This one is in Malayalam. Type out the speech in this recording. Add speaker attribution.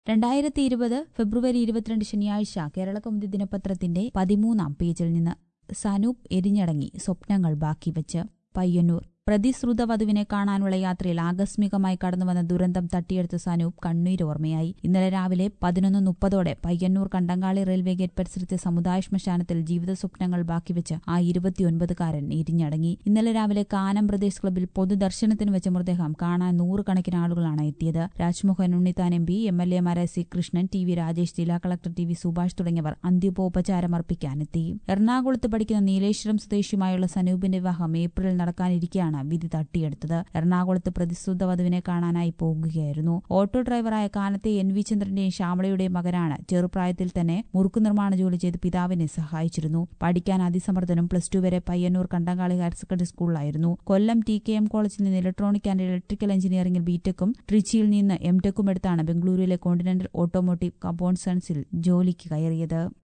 Speaker 1: രണ്ടായിരത്തി ഇരുപത് ഫെബ്രുവരി ഇരുപത്തിരണ്ട് ശനിയാഴ്ച കേരളകൗമുദി ദിനപത്രത്തിന്റെ പതിമൂന്നാം പേജിൽ നിന്ന് സനൂപ് എരിഞ്ഞടങ്ങി സ്വപ്നങ്ങൾ ബാക്കി വെച്ച് പയ്യന്നൂർ പ്രതിശ്രുത വധുവിനെ കാണാനുള്ള യാത്രയിൽ ആകസ്മികമായി കടന്നുവന്ന ദുരന്തം തട്ടിയെടുത്ത സനൂപ് കണ്ണീരോർമ്മയായി ഇന്നലെ രാവിലെ പതിനൊന്ന് മുപ്പതോടെ പയ്യന്നൂർ കണ്ടങ്കാളി റെയിൽവേ ഗേറ്റ് പരിസരത്തെ സമുദായ ശ്മശാനത്തിൽ ജീവിത സ്വപ്നങ്ങൾ ബാക്കിവെച്ച് ആ ഇരുപത്തിയൊൻപതുകാരൻ എരിഞ്ഞടങ്ങി ഇന്നലെ രാവിലെ കാനം പ്രദേശ് ക്ലബിൽ പൊതുദർശനത്തിന് വെച്ച മൃതദേഹം കാണാൻ നൂറുകണക്കിന് ആളുകളാണ് എത്തിയത് Rajmohan Unnithan M P M L എമാരായ C Krishnan T V Rajesh ജില്ലാ കളക്ടർ ടി വി സുഭാഷ് തുടങ്ങിയവർ അന്ത്യോപചാരം അർപ്പിക്കാനെത്തി എറണാകുളത്ത് പഠിക്കുന്ന നീലേശ്വരം സ്വദേശിയുമായുള്ള സനൂപിന്റെ വിവാഹം ഏപ്രിലിൽ നടക്കാനിരിക്കെയാണ് വിധി തട്ടിയെടുത്തത് എറണാകുളത്ത് പ്രതിശ്രുത വധുവിനെ കാണാനായി പോകുകയായിരുന്നു ഓട്ടോ ഡ്രൈവറായ കാനത്തെ എൻ വി ചന്ദ്രന്റെയും ശ്യാമളയുടെയും മകനാണ് ചെറുപ്രായത്തിൽ തന്നെ മുറുക്കു നിർമ്മാണ ജോലി ചെയ്ത് പിതാവിനെ സഹായിച്ചിരുന്നു പഠിക്കാൻ അതിസമ്മർദ്ദനും പ്ലസ് ടു വരെ പയ്യന്നൂർ കണ്ടങ്കാളി ഹയർ സെക്കൻഡറി സ്കൂളിലായിരുന്നു കൊല്ലം ടി കെ എം കോളേജിൽ നിന്ന് ഇലക്ട്രോണിക് ആൻഡ് ഇലക്ട്രിക്കൽ എഞ്ചിനീയറിംഗിൽ ബിടെക്കും ട്രിച്ചിയിൽ നിന്ന് എം ടെക്കും എടുത്താണ് ബംഗളൂരുവിലെ കോണ്ടിനെന്റൽ ഓട്ടോമോട്ടീവ് കമ്പോൺസൺസിൽ ജോലിക്ക് കയറിയത്